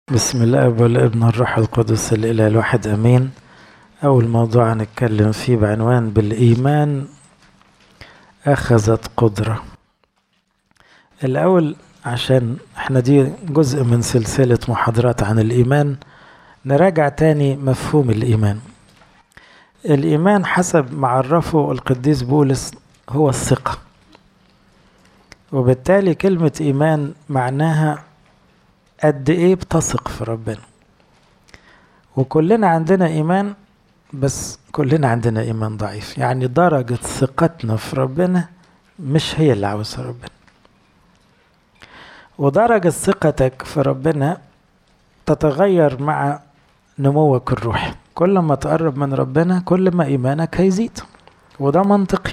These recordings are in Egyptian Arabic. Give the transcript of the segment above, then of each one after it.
بسم الله والابن الروح القدس الإله الواحد أمين أول موضوع هنتكلم فيه بعنوان بالإيمان أخذت قدرة الأول عشان احنا دي جزء من سلسلة محاضرات عن الإيمان نراجع تاني مفهوم الإيمان الإيمان حسب ما عرفه القديس بولس هو الثقة وبالتالي كلمة إيمان معناها قد إيه بتثق في ربنا وكلنا عندنا إيمان بس كلنا عندنا إيمان ضعيف يعني درجة ثقتنا في ربنا مش هي اللي عاوزها ربنا ودرجة ثقتك في ربنا تتغير مع نموك الروحي كل ما تقرب من ربنا كل ما إيمانك هيزيد وده منطقي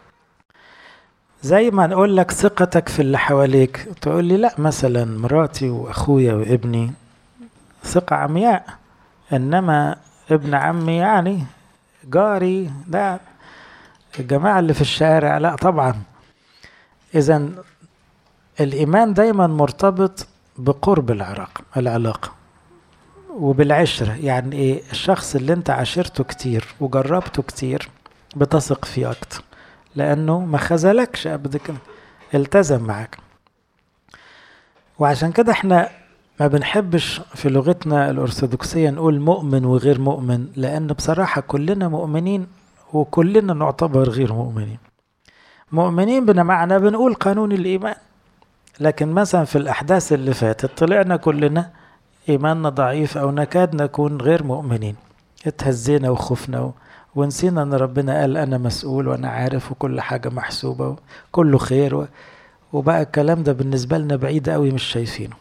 زي ما نقول لك ثقتك في اللي حواليك تقول لي لا مثلا مراتي واخويا وابني ثقة عمياء انما ابن عمي يعني جاري ده الجماعة اللي في الشارع لا طبعا اذا الايمان دايما مرتبط بقرب العلاقة العلاقة وبالعشرة يعني ايه الشخص اللي انت عاشرته كتير وجربته كتير بتثق فيه اكتر لانه ما خذلكش ابدا كده التزم معاك وعشان كده احنا ما بنحبش في لغتنا الارثوذكسيه نقول مؤمن وغير مؤمن لان بصراحه كلنا مؤمنين وكلنا نعتبر غير مؤمنين مؤمنين بمعنى بنقول قانون الايمان لكن مثلا في الاحداث اللي فاتت طلعنا كلنا ايماننا ضعيف او نكاد نكون غير مؤمنين اتهزينا وخفنا و... ونسينا ان ربنا قال انا مسؤول وانا عارف وكل حاجه محسوبه وكله خير و... وبقى الكلام ده بالنسبه لنا بعيد قوي مش شايفينه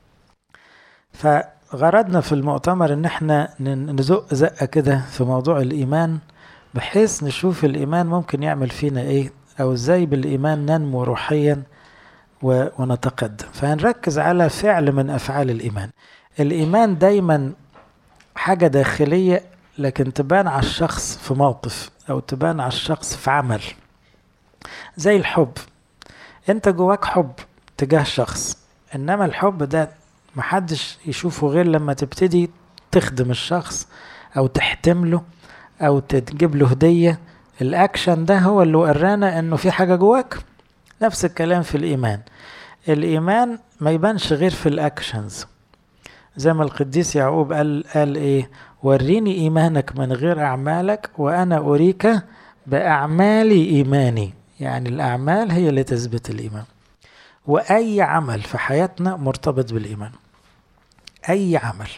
فغرضنا في المؤتمر ان احنا نزق زقه كده في موضوع الايمان بحيث نشوف الايمان ممكن يعمل فينا ايه او ازاي بالايمان ننمو روحيا و... ونتقدم فهنركز على فعل من افعال الايمان الايمان دايما حاجه داخليه لكن تبان على الشخص في موقف او تبان على الشخص في عمل زي الحب انت جواك حب تجاه شخص انما الحب ده محدش يشوفه غير لما تبتدي تخدم الشخص او تحتمله او تجيب له هدية الاكشن ده هو اللي ورانا انه في حاجة جواك نفس الكلام في الايمان الايمان ما يبانش غير في الاكشنز زي ما القديس يعقوب قال قال ايه وريني ايمانك من غير اعمالك وانا اريك باعمالي ايماني يعني الاعمال هي اللي تثبت الايمان واي عمل في حياتنا مرتبط بالايمان اي عمل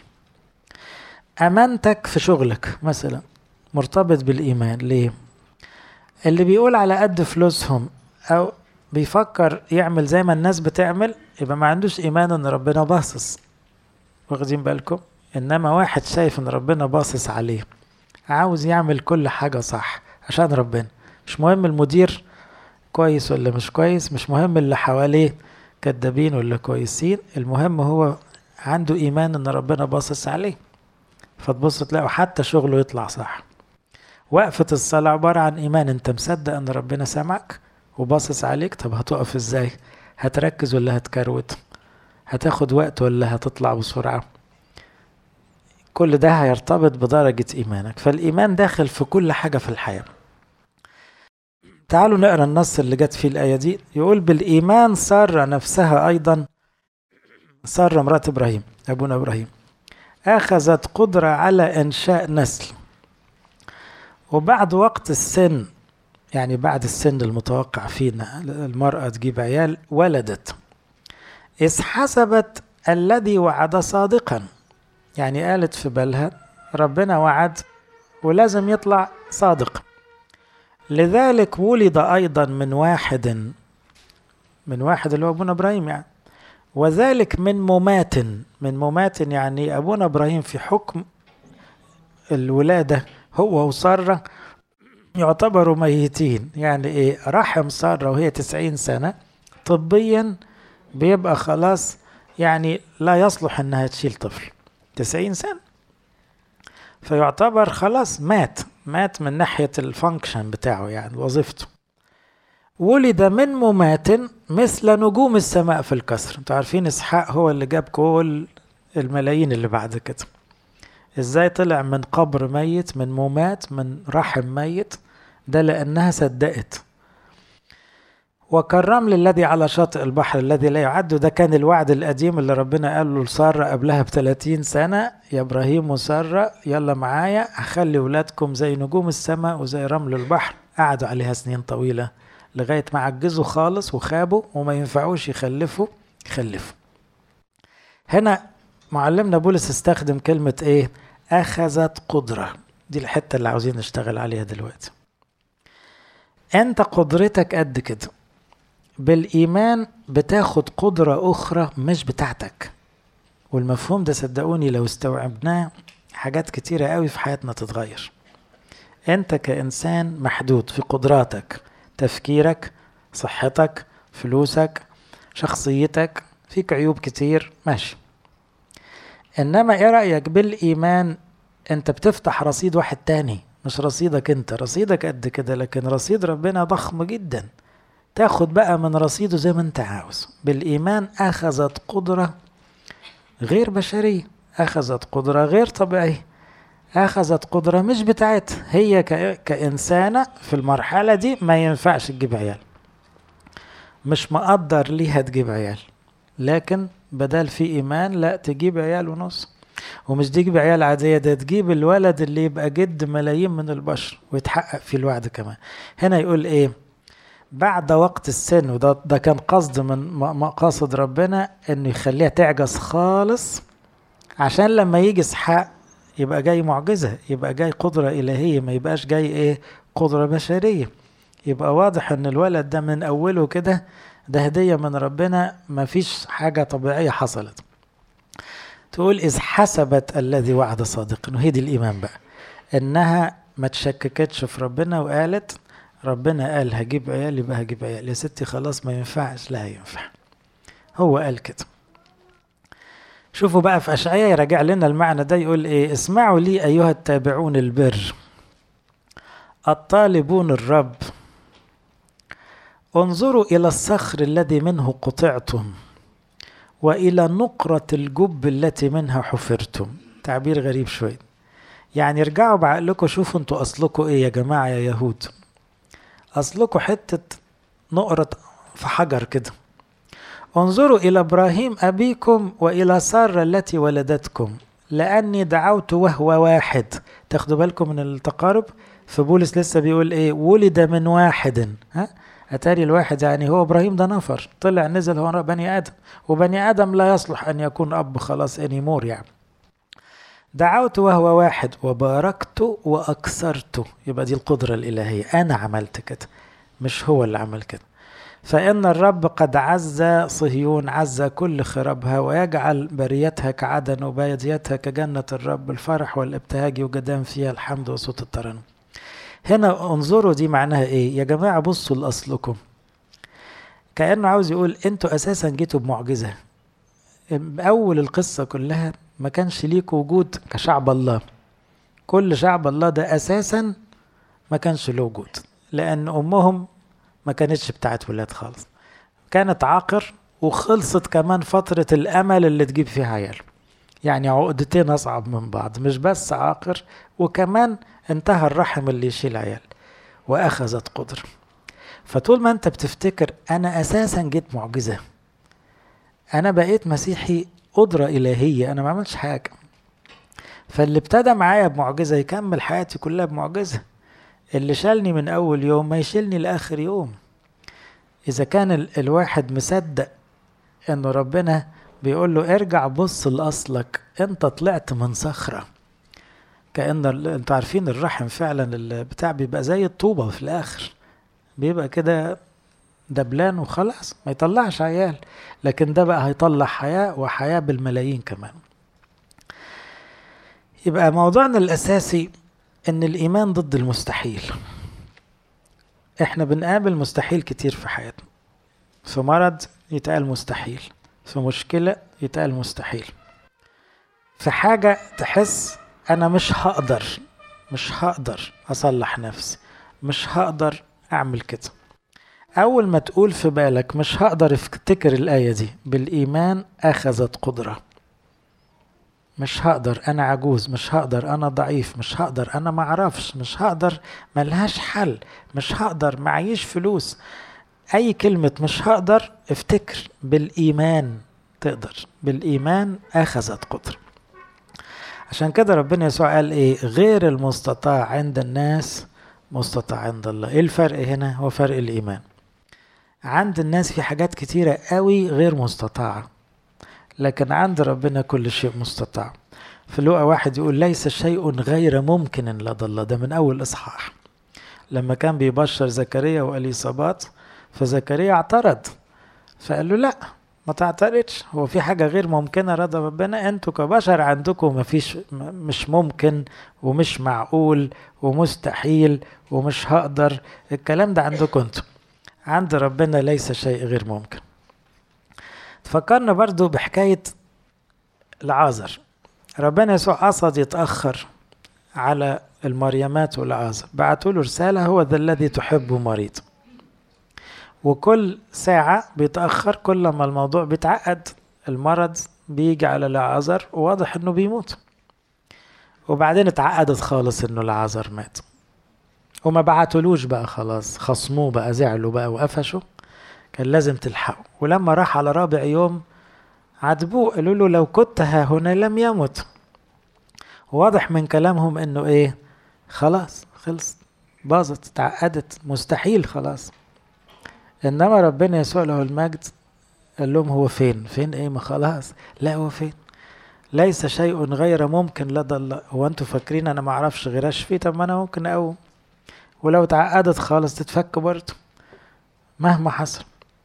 امانتك في شغلك مثلا مرتبط بالايمان ليه اللي بيقول على قد فلوسهم او بيفكر يعمل زي ما الناس بتعمل يبقى ما عندوش ايمان ان ربنا باصص واخدين بالكم انما واحد شايف ان ربنا باصص عليه عاوز يعمل كل حاجة صح عشان ربنا مش مهم المدير كويس ولا مش كويس مش مهم اللي حواليه كدابين ولا كويسين المهم هو عنده ايمان ان ربنا باصص عليه فتبص تلاقوا حتى شغله يطلع صح وقفة الصلاة عبارة عن ايمان انت مصدق ان ربنا سمعك وباصص عليك طب هتقف ازاي هتركز ولا هتكروت هتاخد وقت ولا هتطلع بسرعه كل ده هيرتبط بدرجة إيمانك فالإيمان داخل في كل حاجة في الحياة تعالوا نقرأ النص اللي جت فيه الآية دي يقول بالإيمان سار نفسها أيضا سار مرات إبراهيم أبونا إبراهيم أخذت قدرة على إنشاء نسل وبعد وقت السن يعني بعد السن المتوقع فينا المرأة تجيب عيال ولدت إذ حسبت الذي وعد صادقا يعني قالت في بالها ربنا وعد ولازم يطلع صادق لذلك ولد أيضا من واحد من واحد اللي هو أبونا إبراهيم يعني وذلك من ممات من ممات يعني أبونا إبراهيم في حكم الولادة هو وسارة يعتبروا ميتين يعني إيه رحم سارة وهي تسعين سنة طبيا بيبقى خلاص يعني لا يصلح انها تشيل طفل تسعين سنة فيعتبر خلاص مات مات من ناحية الفانكشن بتاعه يعني وظيفته ولد من ممات مثل نجوم السماء في الكسر انتوا عارفين اسحاق هو اللي جاب كل الملايين اللي بعد كده ازاي طلع من قبر ميت من ممات من رحم ميت ده لأنها صدقت وكالرمل الذي على شاطئ البحر الذي لا يعد ده كان الوعد القديم اللي ربنا قال له لسارة قبلها بثلاثين سنة يا إبراهيم وسارة يلا معايا هخلي ولادكم زي نجوم السماء وزي رمل البحر قعدوا عليها سنين طويلة لغاية ما عجزوا خالص وخابوا وما ينفعوش يخلفوا يخلفوا هنا معلمنا بولس استخدم كلمة ايه أخذت قدرة دي الحتة اللي عاوزين نشتغل عليها دلوقتي انت قدرتك قد كده بالإيمان بتاخد قدرة أخرى مش بتاعتك والمفهوم ده صدقوني لو استوعبناه حاجات كتيرة قوي في حياتنا تتغير انت كإنسان محدود في قدراتك تفكيرك صحتك فلوسك شخصيتك فيك عيوب كتير ماشي انما ايه رأيك بالايمان انت بتفتح رصيد واحد تاني مش رصيدك انت رصيدك قد كده لكن رصيد ربنا ضخم جدا تاخد بقى من رصيده زي ما انت عاوز بالايمان اخذت قدرة غير بشرية اخذت قدرة غير طبيعية اخذت قدرة مش بتاعتها هي كإنسانة في المرحلة دي ما ينفعش تجيب عيال مش مقدر ليها تجيب عيال لكن بدل في ايمان لا تجيب عيال ونص ومش تجيب عيال عادية ده تجيب الولد اللي يبقى جد ملايين من البشر ويتحقق في الوعد كمان هنا يقول ايه بعد وقت السن وده ده كان قصد من مقاصد ربنا انه يخليها تعجز خالص عشان لما يجي اسحاق يبقى جاي معجزة يبقى جاي قدرة إلهية ما يبقاش جاي ايه قدرة بشرية يبقى واضح ان الولد ده من اوله كده ده هدية من ربنا ما فيش حاجة طبيعية حصلت تقول إذ حسبت الذي وعد صادقا وهي دي الإيمان بقى إنها ما تشككتش في ربنا وقالت ربنا قال هجيب عيال يبقى هجيب عيال يا ستي خلاص ما ينفعش لا ينفع هو قال كده شوفوا بقى في أشعياء يراجع لنا المعنى ده يقول إيه اسمعوا لي أيها التابعون البر الطالبون الرب انظروا إلى الصخر الذي منه قطعتم وإلى نقرة الجب التي منها حفرتم تعبير غريب شوية يعني ارجعوا بعقلكم شوفوا انتوا أصلكم إيه يا جماعة يا يهود أصلكم حتة نقرة في حجر كده انظروا إلى إبراهيم أبيكم وإلى سارة التي ولدتكم لأني دعوت وهو واحد تاخدوا بالكم من التقارب فبولس لسه بيقول إيه ولد من واحد ها أتاري الواحد يعني هو إبراهيم ده نفر طلع نزل هو بني آدم وبني آدم لا يصلح أن يكون أب خلاص أنيمور يعني دعوت وهو واحد وباركت وأكثرت يبقى دي القدرة الإلهية أنا عملت كده مش هو اللي عمل كده فإن الرب قد عز صهيون عز كل خرابها ويجعل بريتها كعدن وباديتها كجنة الرب الفرح والابتهاج وجدان فيها الحمد وصوت الترنم هنا انظروا دي معناها ايه يا جماعة بصوا لأصلكم كأنه عاوز يقول انتوا أساسا جيتوا بمعجزة أول القصة كلها ما كانش ليك وجود كشعب الله كل شعب الله ده أساسا ما كانش له وجود لأن أمهم ما كانتش بتاعت ولاد خالص كانت عاقر وخلصت كمان فترة الأمل اللي تجيب فيها عيال يعني عقدتين أصعب من بعض مش بس عاقر وكمان انتهى الرحم اللي يشيل عيال وأخذت قدر فطول ما أنت بتفتكر أنا أساسا جيت معجزة أنا بقيت مسيحي قدرة إلهية أنا ما عملتش حاجة فاللي ابتدى معايا بمعجزة يكمل حياتي كلها بمعجزة اللي شالني من أول يوم ما يشيلني لآخر يوم إذا كان الواحد مصدق إنه ربنا بيقول له ارجع بص لأصلك أنت طلعت من صخرة كأن أنتوا عارفين الرحم فعلا البتاع بيبقى زي الطوبة في الآخر بيبقى كده دبلان وخلاص ما يطلعش عيال لكن ده بقى هيطلع حياة وحياة بالملايين كمان يبقى موضوعنا الأساسي ان الايمان ضد المستحيل احنا بنقابل مستحيل كتير في حياتنا في مرض يتقال مستحيل في مشكلة يتقال مستحيل في حاجة تحس انا مش هقدر مش هقدر اصلح نفسي مش هقدر اعمل كده اول ما تقول في بالك مش هقدر افتكر الاية دي بالايمان اخذت قدرة مش هقدر انا عجوز مش هقدر انا ضعيف مش هقدر انا معرفش مش هقدر ملهاش حل مش هقدر معيش فلوس اي كلمة مش هقدر افتكر بالايمان تقدر بالايمان اخذت قدر عشان كده ربنا يسوع قال ايه غير المستطاع عند الناس مستطاع عند الله ايه الفرق هنا هو فرق الايمان عند الناس في حاجات كتيرة قوي غير مستطاعة لكن عند ربنا كل شيء مستطاع في لوقا واحد يقول ليس شيء غير ممكن لدى الله ده من أول إصحاح لما كان بيبشر زكريا وأليصابات فزكريا اعترض فقال له لا ما تعترضش هو في حاجة غير ممكنة رضا ربنا انتوا كبشر عندكم مفيش مش ممكن ومش معقول ومستحيل ومش هقدر الكلام ده عندكم انتوا عند ربنا ليس شيء غير ممكن فكرنا برضو بحكاية العازر ربنا يسوع قصد يتأخر على المريمات والعازر بعتوا له رسالة هو ذا الذي تحبه مريض وكل ساعة بيتأخر كل ما الموضوع بيتعقد المرض بيجي على العازر وواضح انه بيموت وبعدين اتعقدت خالص انه العازر مات وما بعتولوش بقى خلاص خصموه بقى زعلوا بقى وقفشوا كان لازم تلحقوا ولما راح على رابع يوم عاتبوه قالوا له لو كنت ها هنا لم يمت واضح من كلامهم انه ايه خلاص خلص باظت اتعقدت مستحيل خلاص انما ربنا يسوع له المجد قال لهم هو فين فين ايه ما خلاص لا هو فين ليس شيء غير ممكن لدى الله هو انتوا فاكرين انا ما اعرفش غير اشفي طب ما انا ممكن اقوم ولو اتعقدت خالص تتفك برضه مهما حصل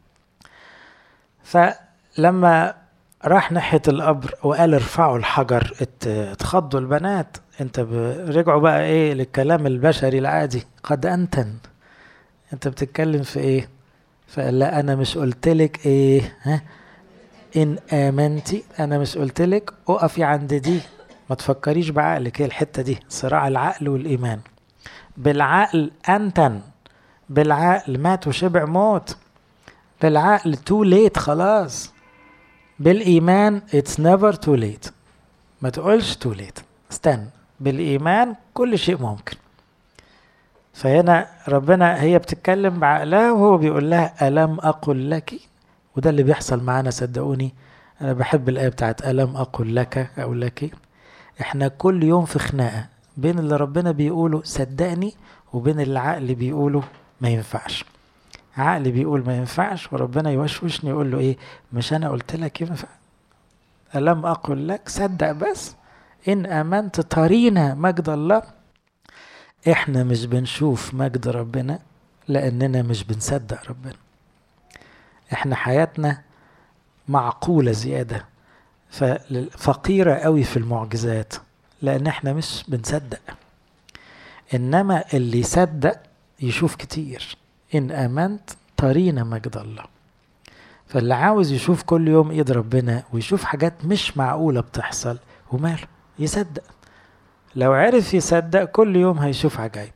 فلما راح ناحية القبر وقال ارفعوا الحجر اتخضوا البنات انت رجعوا بقى ايه للكلام البشري العادي قد انتن انت بتتكلم في ايه فقال لا انا مش قلتلك ايه ها ان امنتي انا مش قلتلك اقفي عند دي ما تفكريش بعقلك هي الحته دي صراع العقل والايمان بالعقل انتن بالعقل مات وشبع موت بالعقل تو ليت خلاص بالايمان اتس نيفر تو ليت ما تقولش تو ليت استنى بالايمان كل شيء ممكن فهنا ربنا هي بتتكلم بعقلها وهو بيقول لها ألم أقل لك وده اللي بيحصل معانا صدقوني أنا بحب الآية بتاعت ألم أقل لك أو لك إحنا كل يوم في خناقة بين اللي ربنا بيقوله صدقني وبين اللي العقل بيقوله ما ينفعش عقلي بيقول ما ينفعش وربنا يوشوشني يقول له ايه مش انا قلت لك ينفع ألم أقل لك صدق بس إن آمنت ترينا مجد الله احنا مش بنشوف مجد ربنا لاننا مش بنصدق ربنا احنا حياتنا معقولة زيادة فقيرة قوي في المعجزات لان احنا مش بنصدق انما اللي يصدق يشوف كتير ان امنت ترينا مجد الله فاللي عاوز يشوف كل يوم ايد ربنا ويشوف حاجات مش معقولة بتحصل وماله يصدق لو عرف يصدق كل يوم هيشوف عجائب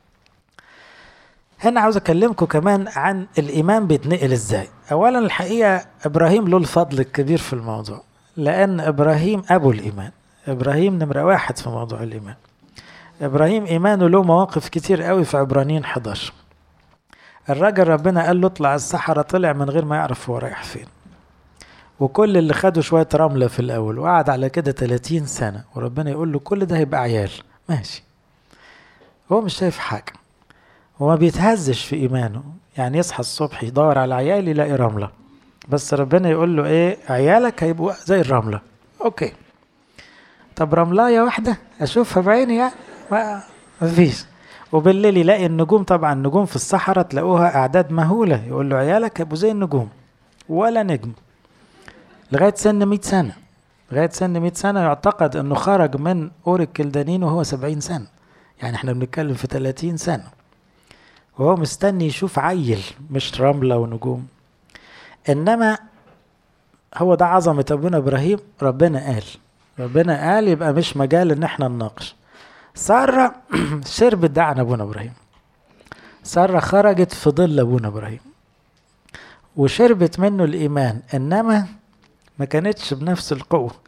هنا عاوز اكلمكم كمان عن الايمان بيتنقل ازاي اولا الحقيقه ابراهيم له الفضل الكبير في الموضوع لان ابراهيم ابو الايمان ابراهيم نمره واحد في موضوع الايمان ابراهيم ايمانه له مواقف كتير قوي في عبرانيين 11 الراجل ربنا قال له اطلع الصحراء طلع من غير ما يعرف هو رايح فين وكل اللي خدوا شوية رملة في الأول وقعد على كده 30 سنة وربنا يقول له كل ده هيبقى عيال ماشي هو مش شايف حاجة هو ما بيتهزش في إيمانه يعني يصحى الصبح يدور على عيال يلاقي رملة بس ربنا يقول له إيه عيالك هيبقوا زي الرملة أوكي طب رملاية واحدة أشوفها بعيني يعني ما مفيش وبالليل يلاقي النجوم طبعا النجوم في الصحراء تلاقوها أعداد مهولة يقول له عيالك هيبقوا زي النجوم ولا نجم لغاية سن 100 سنة لغاية سن 100 سنة يعتقد انه خرج من اور الكلدانين وهو 70 سنة يعني احنا بنتكلم في 30 سنة وهو مستني يشوف عيل مش رملة ونجوم انما هو ده عظمة ابونا ابراهيم ربنا قال ربنا قال يبقى مش مجال ان احنا نناقش سارة شربت ده عن ابونا ابراهيم سارة خرجت في ظل ابونا ابراهيم وشربت منه الايمان انما ما كانتش بنفس القوة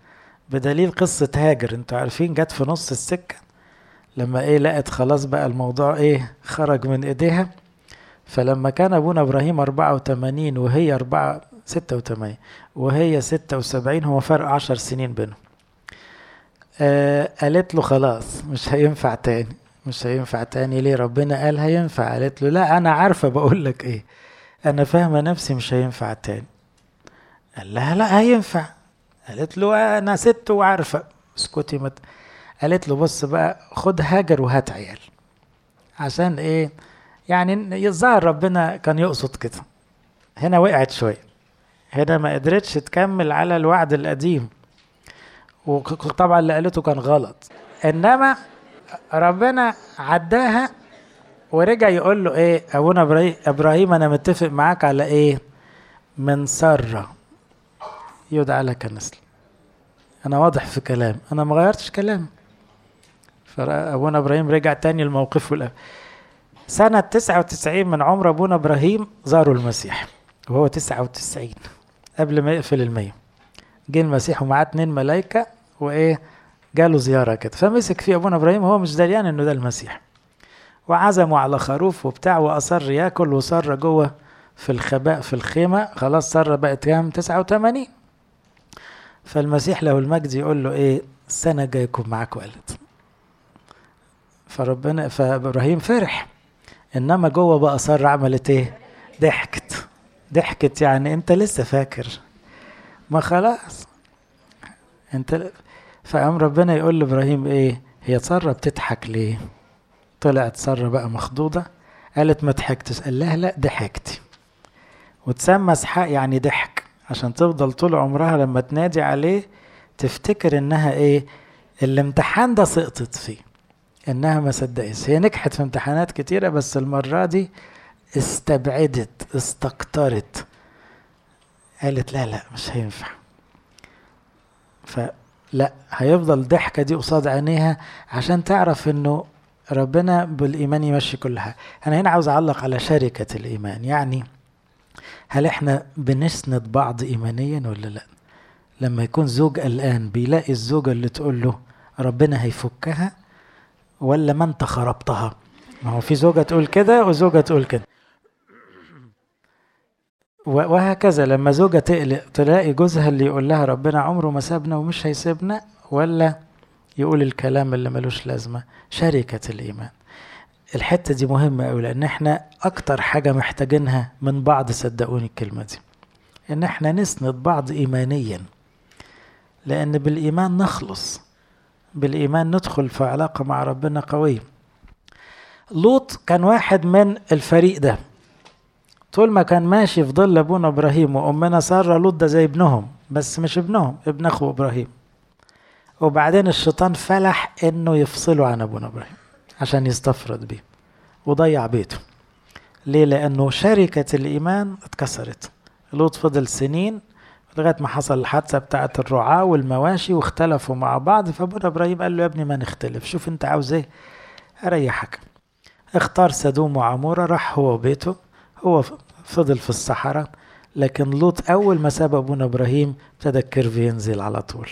بدليل قصة هاجر انتوا عارفين جت في نص السكة لما ايه لقت خلاص بقى الموضوع ايه خرج من ايديها فلما كان ابونا ابراهيم 84 وهي 4 86 وهي 76 هو فرق 10 سنين بينهم آه قالت له خلاص مش هينفع تاني مش هينفع تاني ليه ربنا قال هينفع قالت له لا انا عارفه بقول لك ايه انا فاهمه نفسي مش هينفع تاني قال لها لا هينفع قالت له انا ست وعارفه اسكتي مت قالت له بص بقى خد هاجر وهات عيال عشان ايه يعني يظهر ربنا كان يقصد كده هنا وقعت شويه هنا ما قدرتش تكمل على الوعد القديم وطبعا اللي قالته كان غلط انما ربنا عداها ورجع يقول له ايه ابونا ابراهيم انا متفق معاك على ايه من سره يدعى لك نسل انا واضح في كلام انا ما غيرتش كلام فابونا ابراهيم رجع تاني لموقفه الأول سنة 99 من عمر ابونا ابراهيم زاروا المسيح وهو 99 قبل ما يقفل المية جه المسيح ومعاه اتنين ملايكة وايه جاله زيارة كده فمسك فيه ابونا ابراهيم وهو مش دريان انه ده المسيح وعزموا على خروف وبتاع واصر ياكل وصر جوه في الخباء في الخيمة خلاص سر بقت كام 89 فالمسيح له المجد يقول له ايه السنة الجاية يكون معاك ولد فربنا فابراهيم فرح انما جوه بقى سارة عملت ايه ضحكت ضحكت يعني انت لسه فاكر ما خلاص انت فقام ربنا يقول لابراهيم ايه هي سارة بتضحك ليه طلعت سارة بقى مخضوضة قالت ما ضحكتش قال لها لا ضحكتي وتسمى اسحاق يعني ضحك عشان تفضل طول عمرها لما تنادي عليه تفتكر انها ايه الامتحان ده سقطت فيه انها ما صدقتش هي نجحت في امتحانات كتيره بس المره دي استبعدت استكترت قالت لا لا مش هينفع فلا هيفضل ضحكه دي قصاد عينيها عشان تعرف انه ربنا بالايمان يمشي كل حاجه انا هنا عاوز اعلق على شركه الايمان يعني هل احنا بنسند بعض ايمانيا ولا لا لما يكون زوج قلقان بيلاقي الزوجه اللي تقول له ربنا هيفكها ولا ما انت خربتها ما هو في زوجة تقول كده وزوجة تقول كده وهكذا لما زوجة تقلق تلاقي جوزها اللي يقول لها ربنا عمره ما سابنا ومش هيسيبنا ولا يقول الكلام اللي ملوش لازمة شركة الإيمان الحتة دي مهمة أوي لأن احنا أكتر حاجة محتاجينها من بعض صدقوني الكلمة دي إن احنا نسند بعض إيمانيا لأن بالإيمان نخلص بالإيمان ندخل في علاقة مع ربنا قوية لوط كان واحد من الفريق ده طول ما كان ماشي في ظل أبونا إبراهيم وأمنا سارة لوط ده زي ابنهم بس مش ابنهم ابن أخو إبراهيم وبعدين الشيطان فلح إنه يفصله عن أبونا إبراهيم عشان يستفرد بيه وضيع بيته ليه لأنه شركة الإيمان اتكسرت لوط فضل سنين لغايه ما حصل الحادثه بتاعه الرعاه والمواشي واختلفوا مع بعض فابونا ابراهيم قال له يا ابني ما نختلف شوف انت عاوز ايه اريحك اختار سدوم وعموره راح هو وبيته هو فضل في الصحراء لكن لوط اول ما ساب ابونا ابراهيم ابتدى الكيرف ينزل على طول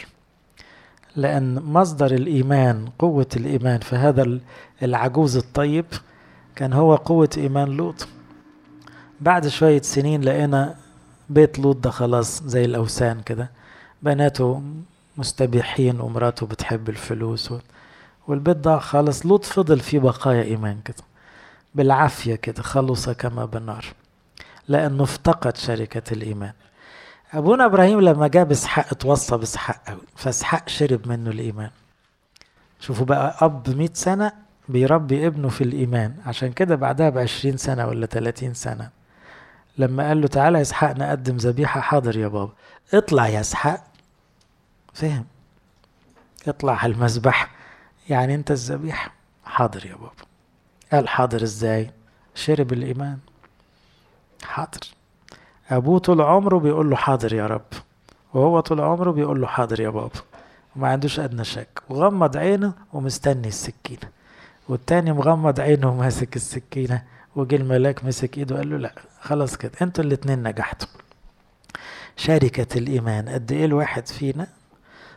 لان مصدر الايمان قوه الايمان في هذا العجوز الطيب كان هو قوه ايمان لوط بعد شويه سنين لقينا بيت لوط ده خلاص زي الأوثان كده بناته مستبيحين ومراته بتحب الفلوس و... والبيت ده خالص لوط فضل فيه بقايا إيمان كده بالعافية كده خلص كما بالنار لأنه افتقد شركة الإيمان أبونا إبراهيم لما جاب إسحاق اتوصى بإسحاق قوي فإسحاق شرب منه الإيمان شوفوا بقى أب مئة سنة بيربي ابنه في الإيمان عشان كده بعدها بعشرين سنة ولا تلاتين سنة لما قال له تعالى يا اسحاق نقدم ذبيحه حاضر يا بابا اطلع يا اسحاق فهم اطلع على المذبح يعني انت الذبيحه حاضر يا بابا قال حاضر ازاي شرب الايمان حاضر ابوه طول عمره بيقول له حاضر يا رب وهو طول عمره بيقول له حاضر يا بابا وما عندوش ادنى شك وغمض عينه ومستني السكينه والتاني مغمض عينه وماسك السكينه وجه الملاك مسك ايده قال له لا خلاص كده انتوا الاتنين نجحتوا شركة الإيمان قد إيه الواحد فينا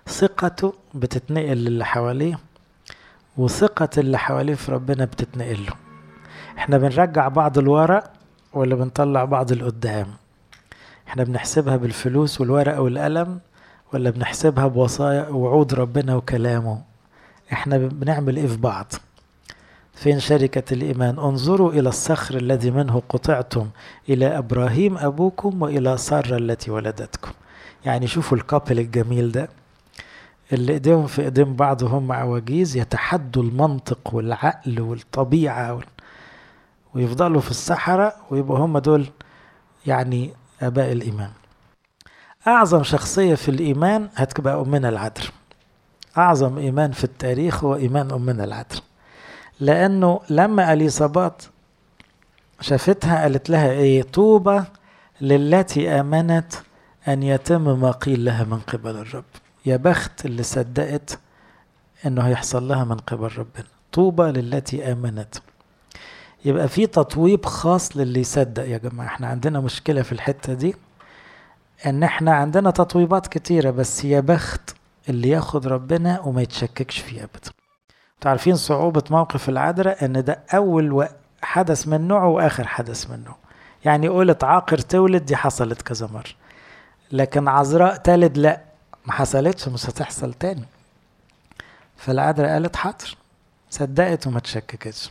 ثقته بتتنقل للي حواليه وثقة اللي حواليه في ربنا بتتنقل له احنا بنرجع بعض لورا ولا بنطلع بعض لقدام احنا بنحسبها بالفلوس والورقة والقلم ولا بنحسبها بوصايا وعود ربنا وكلامه احنا بنعمل ايه في بعض فين شركة الإيمان انظروا إلى الصخر الذي منه قطعتم إلى إبراهيم أبوكم وإلى سارة التي ولدتكم يعني شوفوا الكابل الجميل ده اللي ايديهم في ايدين بعض وهم عواجيز يتحدوا المنطق والعقل والطبيعة وال... ويفضلوا في الصحراء ويبقوا هم دول يعني آباء الإيمان أعظم شخصية في الإيمان هتبقى أمنا العذراء أعظم إيمان في التاريخ هو إيمان أمنا العذراء لأنه لما أليصابات شافتها قالت لها إيه طوبى للتي آمنت أن يتم ما قيل لها من قبل الرب يا بخت اللي صدقت إنه هيحصل لها من قبل ربنا طوبى للتي آمنت يبقى في تطويب خاص للي يصدق يا جماعة احنا عندنا مشكلة في الحتة دي ان احنا عندنا تطويبات كتيرة بس يا بخت اللي ياخد ربنا وما يتشككش فيه ابدا تعرفين صعوبة موقف العذراء ان ده اول حدث من نوعه واخر حدث من نوعه يعني قولت عاقر تولد دي حصلت كذا مرة لكن عذراء تلد لا ما حصلتش مش هتحصل تاني فالعذراء قالت حاضر صدقت وما تشككتش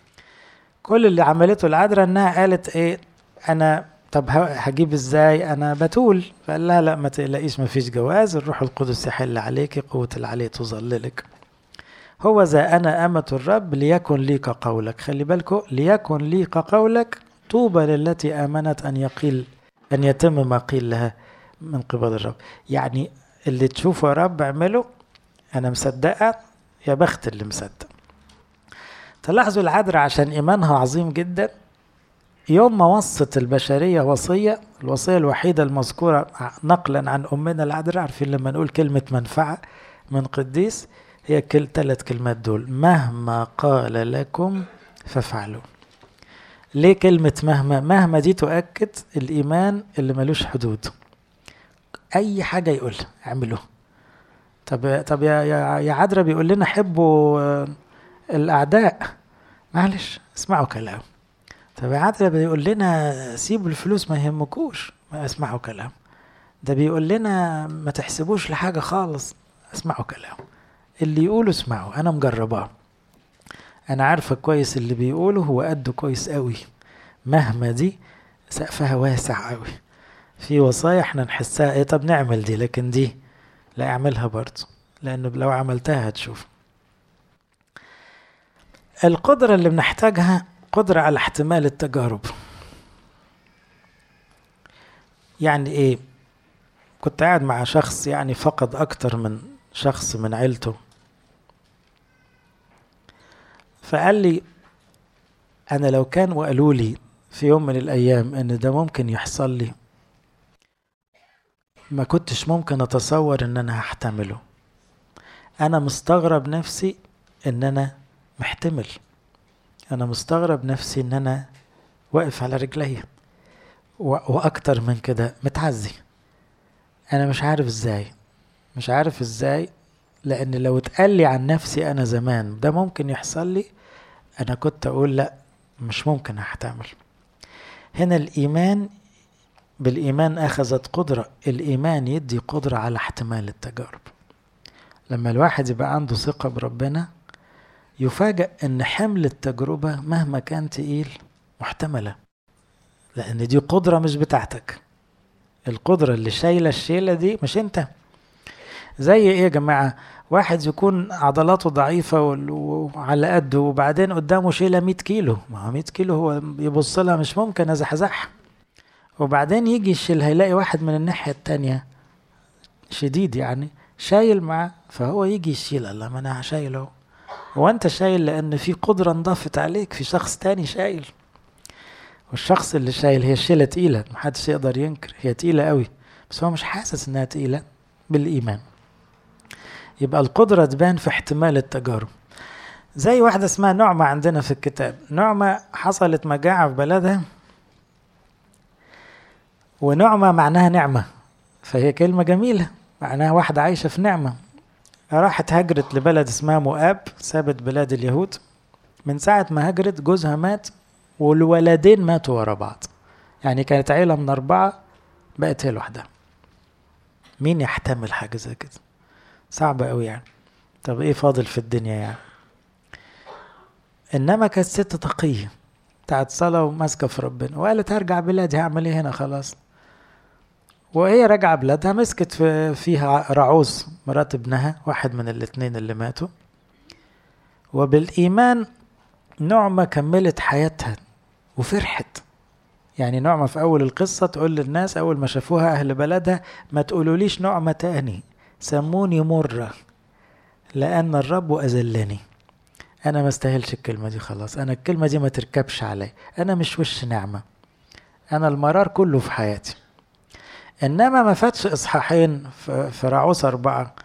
كل اللي عملته العذراء انها قالت ايه انا طب هجيب ازاي انا بتول فقال لها لا ما تقلقيش ما فيش جواز الروح القدس يحل عليك قوة العلي تظللك هو ذا انا امة الرب ليكن لي كقولك خلي بالكم ليكن لي كقولك طوبى للتي امنت ان يقيل ان يتم ما قيل لها من قبل الرب يعني اللي تشوفه يا رب اعمله انا مصدقه يا بخت اللي مصدق تلاحظوا العذراء عشان ايمانها عظيم جدا يوم ما وصت البشريه وصيه الوصيه الوحيده المذكوره نقلا عن امنا العذراء عارفين لما نقول كلمه منفعه من قديس هي كل ثلاث كلمات دول مهما قال لكم فافعلوا ليه كلمة مهما مهما دي تؤكد الإيمان اللي ملوش حدود أي حاجة يقول اعملوه طب طب يا يا يا عذرا بيقول لنا حبوا الأعداء معلش اسمعوا كلام طب يا عذرا بيقول لنا سيبوا الفلوس ما يهمكوش ما اسمعوا كلام ده بيقول لنا ما تحسبوش لحاجة خالص اسمعوا كلام اللي يقوله اسمعوا أنا مجرباه أنا عارفة كويس اللي بيقوله هو قده كويس قوي مهما دي سقفها واسع قوي في وصايا احنا نحسها ايه طب نعمل دي لكن دي لا اعملها برضه لانه لو عملتها هتشوف القدرة اللي بنحتاجها قدرة على احتمال التجارب يعني ايه كنت قاعد مع شخص يعني فقد اكتر من شخص من عيلته فقال لي انا لو كان وقالوا لي في يوم من الايام ان ده ممكن يحصل لي ما كنتش ممكن اتصور ان انا هحتمله انا مستغرب نفسي ان انا محتمل انا مستغرب نفسي ان انا واقف على رجلي واكتر من كده متعزي انا مش عارف ازاي مش عارف ازاي لان لو اتقال لي عن نفسي انا زمان ده ممكن يحصل لي انا كنت اقول لا مش ممكن احتمل هنا الايمان بالايمان اخذت قدره الايمان يدي قدره على احتمال التجارب لما الواحد يبقى عنده ثقه بربنا يفاجأ ان حمل التجربه مهما كان تقيل محتمله لان دي قدره مش بتاعتك القدره اللي شايله الشيله دي مش انت زي ايه يا جماعه واحد يكون عضلاته ضعيفة وعلى قده وبعدين قدامه شيلة 100 كيلو ما هو 100 كيلو هو يبص لها مش ممكن ازحزحها وبعدين يجي يشيلها يلاقي واحد من الناحية التانية شديد يعني شايل معاه فهو يجي يشيل الله ما انا شايله هو انت شايل لان في قدرة انضافت عليك في شخص تاني شايل والشخص اللي شايل هي شيلة تقيلة محدش يقدر ينكر هي تقيلة قوي بس هو مش حاسس انها تقيلة بالايمان يبقى القدرة تبان في احتمال التجارب زي واحدة اسمها نعمة عندنا في الكتاب نعمة حصلت مجاعة في بلدها ونعمة معناها نعمة فهي كلمة جميلة معناها واحدة عايشة في نعمة راحت هجرت لبلد اسمها مؤاب سابت بلاد اليهود من ساعة ما هجرت جوزها مات والولدين ماتوا ورا بعض يعني كانت عيلة من أربعة بقت هي لوحدها مين يحتمل حاجة زي كده صعبة أوي يعني طب إيه فاضل في الدنيا يعني إنما كانت ست تقية بتاعت صلاة وماسكة في ربنا وقالت هرجع بلادي هعمل إيه هنا خلاص وهي راجعة بلادها مسكت في فيها رعوز مرات ابنها واحد من الاتنين اللي ماتوا وبالإيمان نعمة كملت حياتها وفرحت يعني نعمة في أول القصة تقول للناس أول ما شافوها أهل بلدها ما تقولوليش نعمة تاني سموني مرة لأن الرب أذلني أنا ما استاهلش الكلمة دي خلاص أنا الكلمة دي ما تركبش علي أنا مش وش نعمة أنا المرار كله في حياتي إنما ما فاتش إصحاحين في رعوس أربعة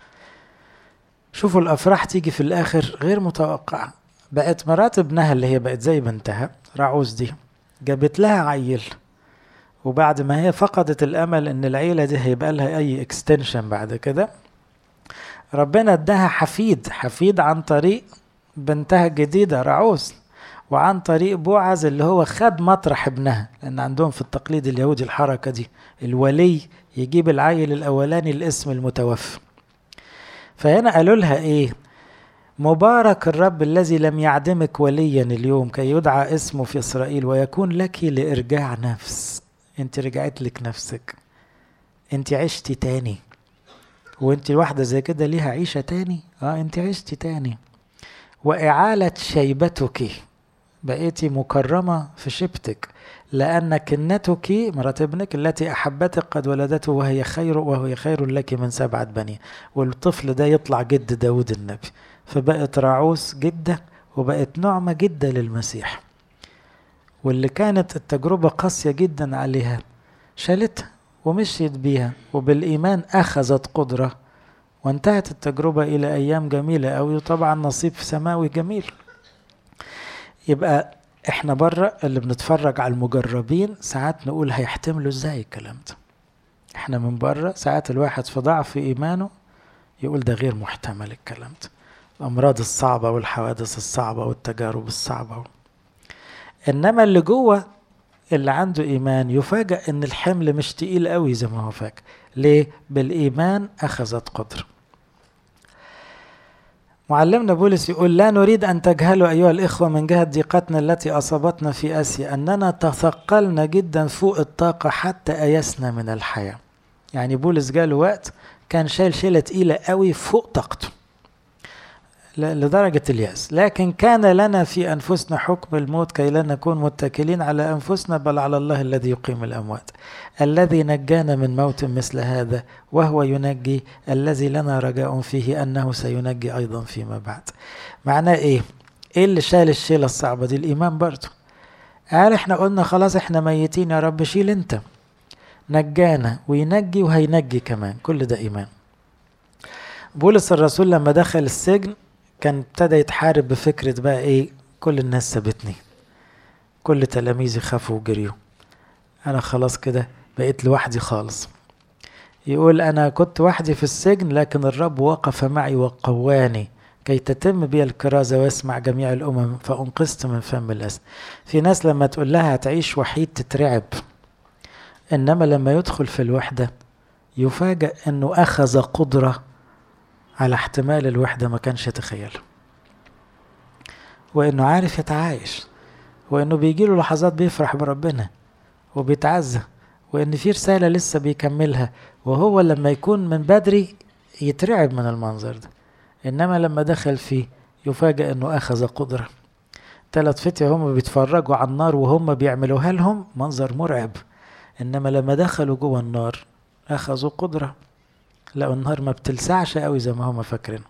شوفوا الأفراح تيجي في الآخر غير متوقعة بقت مرات ابنها اللي هي بقت زي بنتها رعوز دي جابت لها عيل وبعد ما هي فقدت الامل ان العيله دي هيبقى لها اي اكستنشن بعد كده ربنا اداها حفيد حفيد عن طريق بنتها الجديده رعوز وعن طريق بوعز اللي هو خد مطرح ابنها لان عندهم في التقليد اليهودي الحركه دي الولي يجيب العيل الاولاني الاسم المتوفى فهنا قالوا لها ايه مبارك الرب الذي لم يعدمك وليا اليوم كي يدعى اسمه في اسرائيل ويكون لك لارجاع نفس انت رجعت لك نفسك انت عشتي تاني وانت واحده زي كده ليها عيشه تاني اه انت عشتي تاني واعاله شيبتك بقيتي مكرمه في شبتك لأن كنتك مرات ابنك التي أحبتك قد ولدته وهي خير وهي خير لك من سبعة بني والطفل ده يطلع جد داود النبي فبقت راعوس جدة وبقت نعمة جدة للمسيح واللي كانت التجربة قاسية جدا عليها شالتها ومشيت بيها وبالإيمان أخذت قدرة وانتهت التجربة إلى أيام جميلة أوي وطبعا نصيب سماوي جميل يبقى احنا بره اللي بنتفرج على المجربين ساعات نقول هيحتملوا ازاي الكلام ده احنا من بره ساعات الواحد في ضعف ايمانه يقول ده غير محتمل الكلام ده الامراض الصعبه والحوادث الصعبه والتجارب الصعبه انما اللي جوه اللي عنده ايمان يفاجأ ان الحمل مش تقيل قوي زي ما هو فاكر ليه بالايمان اخذت قدره معلمنا بولس يقول لا نريد أن تجهلوا أيها الإخوة من جهة ضيقتنا التي أصابتنا في آسيا أننا تثقلنا جدا فوق الطاقة حتى أيسنا من الحياة يعني بولس جاله وقت كان شايل شيلة تقيلة قوي فوق طاقته لدرجة اليأس لكن كان لنا في أنفسنا حكم الموت كي لا نكون متكلين على أنفسنا بل على الله الذي يقيم الأموات الذي نجانا من موت مثل هذا وهو ينجي الذي لنا رجاء فيه أنه سينجي أيضا فيما بعد معناه إيه؟ إيه اللي شال الشيلة الصعبة دي الإيمان برضه قال إحنا قلنا خلاص إحنا ميتين يا رب شيل أنت نجانا وينجي وهينجي كمان كل ده إيمان بولس الرسول لما دخل السجن كان ابتدى يتحارب بفكرة بقى ايه كل الناس سابتني كل تلاميذي خافوا وجريوا انا خلاص كده بقيت لوحدي خالص يقول انا كنت وحدي في السجن لكن الرب وقف معي وقواني كي تتم بي الكرازة واسمع جميع الأمم فأنقذت من فم الأسد في ناس لما تقول لها هتعيش وحيد تترعب إنما لما يدخل في الوحدة يفاجأ أنه أخذ قدرة على احتمال الوحدة ما كانش يتخيله وانه عارف يتعايش وانه بيجيله لحظات بيفرح بربنا وبيتعزى وان في رسالة لسه بيكملها وهو لما يكون من بدري يترعب من المنظر ده انما لما دخل فيه يفاجأ انه اخذ قدرة تلات فتية هم بيتفرجوا على النار وهم بيعملوها لهم منظر مرعب انما لما دخلوا جوه النار اخذوا قدره لقوا النهار ما بتلسعش قوي زي ما هم فاكرين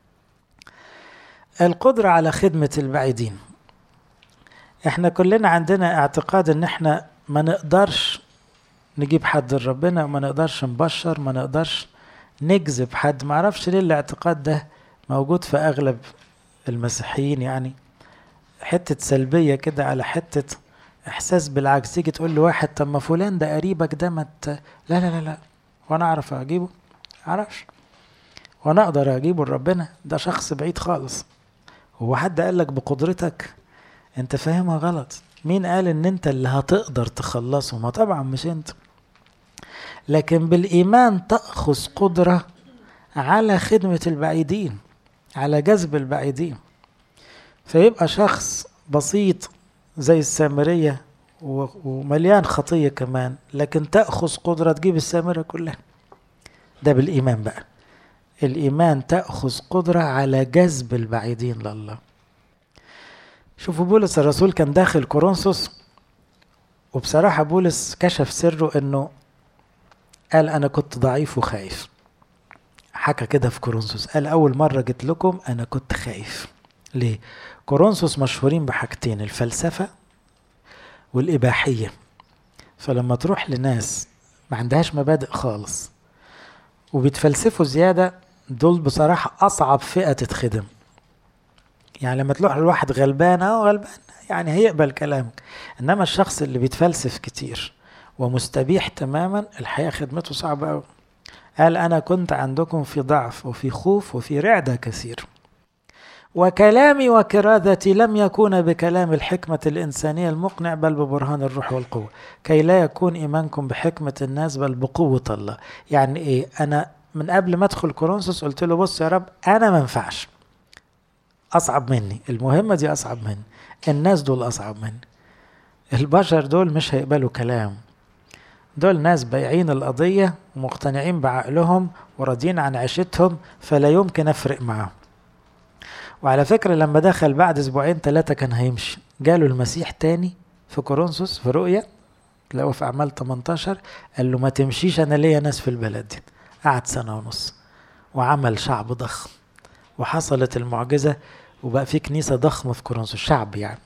القدرة على خدمة البعيدين احنا كلنا عندنا اعتقاد ان احنا ما نقدرش نجيب حد لربنا ما نقدرش نبشر ما نقدرش نجذب حد ما اعرفش ليه الاعتقاد ده موجود في اغلب المسيحيين يعني حتة سلبية كده على حتة احساس بالعكس تيجي تقول لواحد طب ما فلان ده قريبك ده ما لا لا لا لا وانا اعرف اجيبه معرفش وانا اقدر اجيبه لربنا ده شخص بعيد خالص هو حد قال لك بقدرتك انت فاهمها غلط مين قال ان انت اللي هتقدر تخلصه ما طبعا مش انت لكن بالايمان تاخذ قدره على خدمه البعيدين على جذب البعيدين فيبقى شخص بسيط زي السامريه ومليان خطيه كمان لكن تاخذ قدره تجيب السامره كلها ده بالايمان بقى الايمان تاخذ قدره على جذب البعيدين لله شوفوا بولس الرسول كان داخل كورنثوس وبصراحة بولس كشف سره انه قال انا كنت ضعيف وخايف حكى كده في كورنثوس قال اول مرة جيت لكم انا كنت خايف ليه كورنثوس مشهورين بحاجتين الفلسفة والإباحية فلما تروح لناس ما عندهاش مبادئ خالص وبيتفلسفوا زيادة دول بصراحة أصعب فئة تتخدم يعني لما تروح لواحد غلبان اه غلبان يعني هيقبل كلامك انما الشخص اللي بيتفلسف كتير ومستبيح تماما الحقيقه خدمته صعبه قوي قال انا كنت عندكم في ضعف وفي خوف وفي رعده كثير وكلامي وكراذتي لم يكون بكلام الحكمة الإنسانية المقنع بل ببرهان الروح والقوة كي لا يكون إيمانكم بحكمة الناس بل بقوة الله يعني إيه أنا من قبل ما أدخل كورنثوس قلت له بص يا رب أنا ما ينفعش اصعب مني المهمه دي اصعب مني الناس دول اصعب مني البشر دول مش هيقبلوا كلام دول ناس بايعين القضيه ومقتنعين بعقلهم وراضيين عن عيشتهم فلا يمكن افرق معاهم وعلى فكره لما دخل بعد اسبوعين ثلاثه كان هيمشي جاله المسيح تاني في كورنثوس في رؤيا تلاقوا في اعمال 18 قال له ما تمشيش انا ليا ناس في البلد دي قعد سنه ونص وعمل شعب ضخم وحصلت المعجزة وبقى في كنيسة ضخمة في كورنثوس شعب يعني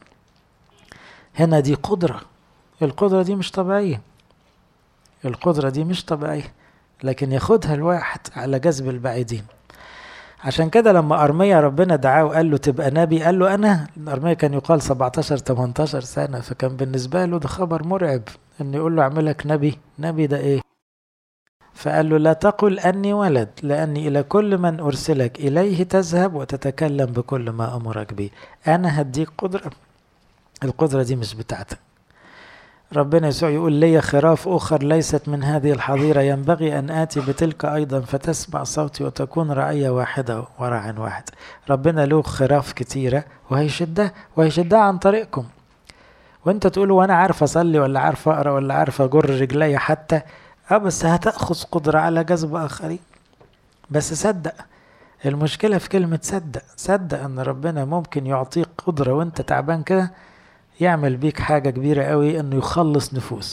هنا دي قدرة القدرة دي مش طبيعية القدرة دي مش طبيعية لكن ياخدها الواحد على جذب البعيدين عشان كده لما أرميا ربنا دعاه وقال له تبقى نبي قال له أنا أرميا كان يقال 17 18 سنة فكان بالنسبة له ده خبر مرعب إن يقول له أعملك نبي نبي ده إيه فقال له لا تقل أني ولد لأني إلى كل من أرسلك إليه تذهب وتتكلم بكل ما أمرك به أنا هديك قدرة القدرة دي مش بتاعتك ربنا يسوع يقول لي خراف أخر ليست من هذه الحظيرة ينبغي أن آتي بتلك أيضا فتسمع صوتي وتكون رعية واحدة وراع واحد ربنا له خراف كتيرة وهيشدها وهيشدها عن طريقكم وانت تقول وانا عارف اصلي ولا عارف اقرا ولا عارف اجر رجلي حتى اه بس هتاخذ قدره على جذب اخرين بس صدق المشكله في كلمه صدق صدق ان ربنا ممكن يعطيك قدره وانت تعبان كده يعمل بيك حاجه كبيره قوي انه يخلص نفوس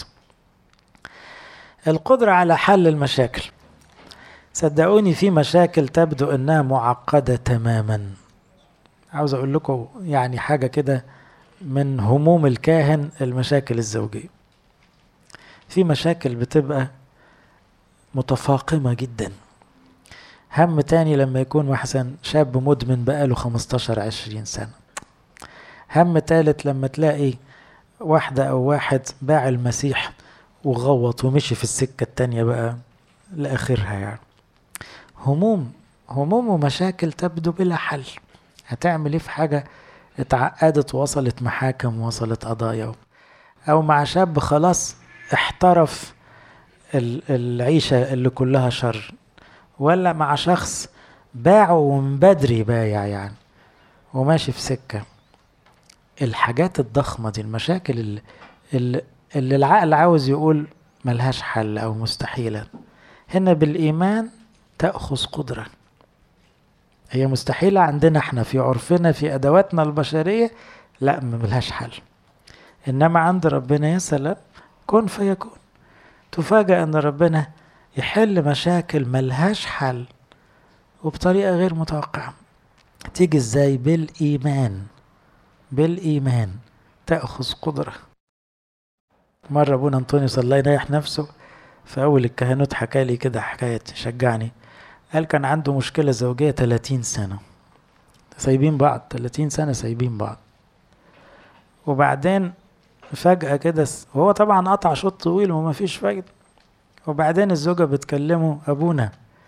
القدره على حل المشاكل صدقوني في مشاكل تبدو انها معقده تماما عاوز اقول لكم يعني حاجه كده من هموم الكاهن المشاكل الزوجيه في مشاكل بتبقى متفاقمة جدا هم تاني لما يكون مثلا شاب مدمن بقاله 15 20 سنة هم تالت لما تلاقي واحدة أو واحد باع المسيح وغوط ومشي في السكة التانية بقى لآخرها يعني هموم هموم ومشاكل تبدو بلا حل هتعمل ايه في حاجة اتعقدت وصلت محاكم وصلت قضايا أو مع شاب خلاص احترف العيشة اللي كلها شر ولا مع شخص باعه ومن بدري بايع يعني وماشي في سكة الحاجات الضخمة دي المشاكل اللي, اللي, اللي العقل عاوز يقول ملهاش حل أو مستحيلة هنا بالإيمان تأخذ قدرة هي مستحيلة عندنا احنا في عرفنا في أدواتنا البشرية لا ملهاش حل إنما عند ربنا يا سلام كن فيكون تفاجأ أن ربنا يحل مشاكل ملهاش حل وبطريقة غير متوقعة تيجي ازاي بالإيمان بالإيمان تأخذ قدرة مرة أبونا أنطونيوس الله يريح نفسه في أول الكهنوت حكى لي كده حكاية شجعني قال كان عنده مشكلة زوجية 30 سنة سايبين بعض 30 سنة سايبين بعض وبعدين فجأة كده هو طبعا قطع شوط طويل وما فيش فايدة وبعدين الزوجة بتكلمه أبونا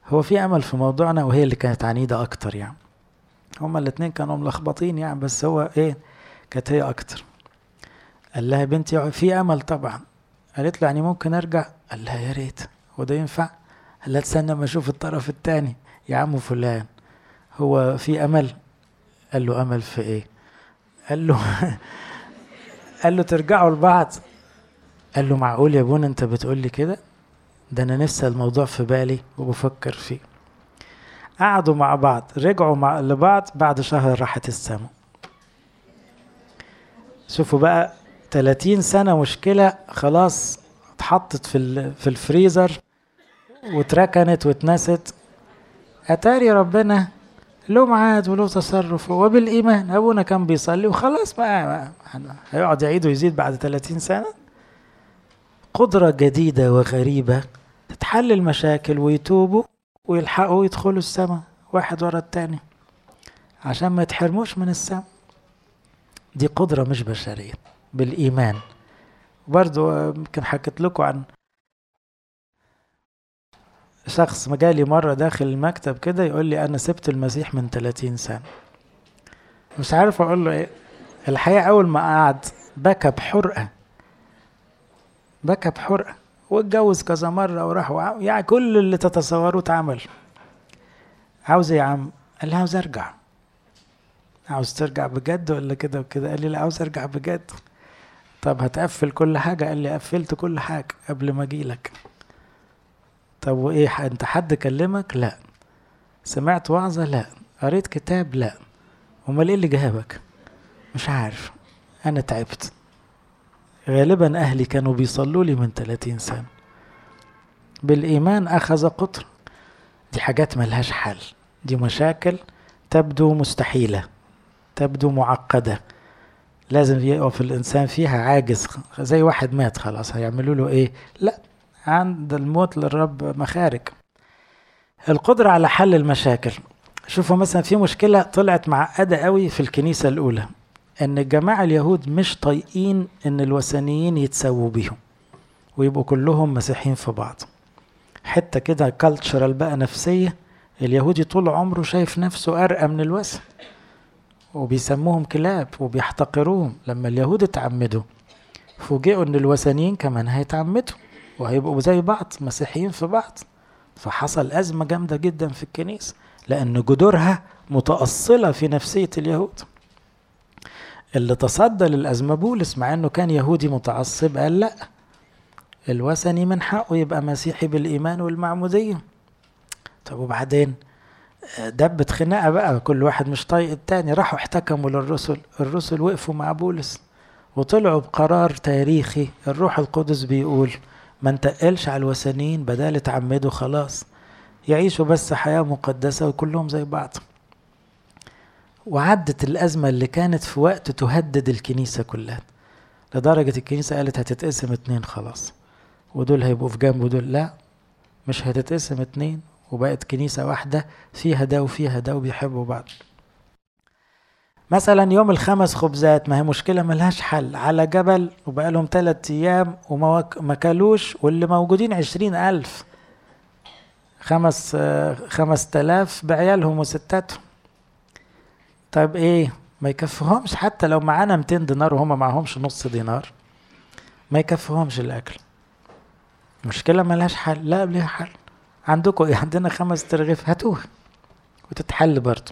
هو في امل في موضوعنا وهي اللي كانت عنيدة اكتر يعني هما الاتنين كانوا ملخبطين يعني بس هو ايه كانت هي اكتر قال لها يا بنتي في امل طبعا قالت له يعني ممكن ارجع قال لها يا ريت هو ده ينفع قال لها تستنى ما اشوف الطرف التاني يا عم فلان هو في امل قال له امل في ايه قال له قال له ترجعوا لبعض قال له معقول يا ابونا انت بتقول لي كده ده انا نفسي الموضوع في بالي وبفكر فيه قعدوا مع بعض رجعوا مع لبعض بعد شهر راحت السما شوفوا بقى 30 سنة مشكلة خلاص اتحطت في في الفريزر واتركنت واتنست اتاري ربنا له ميعاد وله تصرف وبالايمان ابونا كان بيصلي وخلاص بقى هيقعد يعيد ويزيد بعد 30 سنة قدرة جديدة وغريبة تتحل المشاكل ويتوبوا ويلحقوا يدخلوا السماء واحد ورا التاني عشان ما يتحرموش من السماء دي قدرة مش بشرية بالإيمان برضو يمكن حكيت لكم عن شخص مجالي مرة داخل المكتب كده يقول لي أنا سبت المسيح من 30 سنة مش عارف أقول له إيه الحقيقة أول ما قعد بكى بحرقة بكى بحرقة واتجوز كذا مرة وراح وع... يعني كل اللي تتصوروه اتعمل عاوز ايه يا عم؟ قال لي عاوز ارجع عاوز ترجع بجد ولا كده وكده؟ قال لي لا عاوز ارجع بجد طب هتقفل كل حاجة؟ قال لي قفلت كل حاجة قبل ما اجيلك طب وايه انت حد كلمك؟ لا سمعت وعظة؟ لا قريت كتاب؟ لا امال ايه اللي جابك؟ مش عارف انا تعبت غالبا أهلي كانوا بيصلوا لي من 30 سنة بالإيمان أخذ قطر دي حاجات ملهاش حل دي مشاكل تبدو مستحيلة تبدو معقدة لازم يقف الإنسان فيها عاجز زي واحد مات خلاص هيعملوا له إيه لا عند الموت للرب مخارج القدرة على حل المشاكل شوفوا مثلا في مشكلة طلعت معقدة قوي في الكنيسة الأولى ان الجماعة اليهود مش طايقين ان الوثنيين يتساووا بيهم ويبقوا كلهم مسيحيين في بعض حتة كده كالتشرال بقى نفسية اليهودي طول عمره شايف نفسه أرقى من الوثن وبيسموهم كلاب وبيحتقروهم لما اليهود اتعمدوا فوجئوا ان الوثنيين كمان هيتعمدوا وهيبقوا زي بعض مسيحيين في بعض فحصل أزمة جامدة جدا في الكنيسة لأن جذورها متأصلة في نفسية اليهود اللي تصدى للأزمة بولس مع أنه كان يهودي متعصب قال لأ الوثني من حقه يبقى مسيحي بالإيمان والمعمودية طب وبعدين دبت خناقة بقى كل واحد مش طايق التاني راحوا احتكموا للرسل الرسل وقفوا مع بولس وطلعوا بقرار تاريخي الروح القدس بيقول ما نتقلش على الوثنيين بدال اتعمدوا خلاص يعيشوا بس حياة مقدسة وكلهم زي بعض وعدت الأزمة اللي كانت في وقت تهدد الكنيسة كلها لدرجة الكنيسة قالت هتتقسم اتنين خلاص ودول هيبقوا في جنب ودول لا مش هتتقسم اتنين وبقت كنيسة واحدة فيها ده وفيها ده وبيحبوا بعض مثلا يوم الخمس خبزات ما هي مشكلة ملهاش حل على جبل وبقالهم تلات أيام وما كلوش واللي موجودين عشرين ألف خمس خمس تلاف بعيالهم وستاتهم طيب ايه ما يكفيهمش حتى لو معانا 200 دينار وهم معهمش نص دينار ما يكفيهمش الاكل مشكله ملهاش حل لا ليها حل عندكم ايه عندنا خمس ترغيف هاتوه وتتحل برضه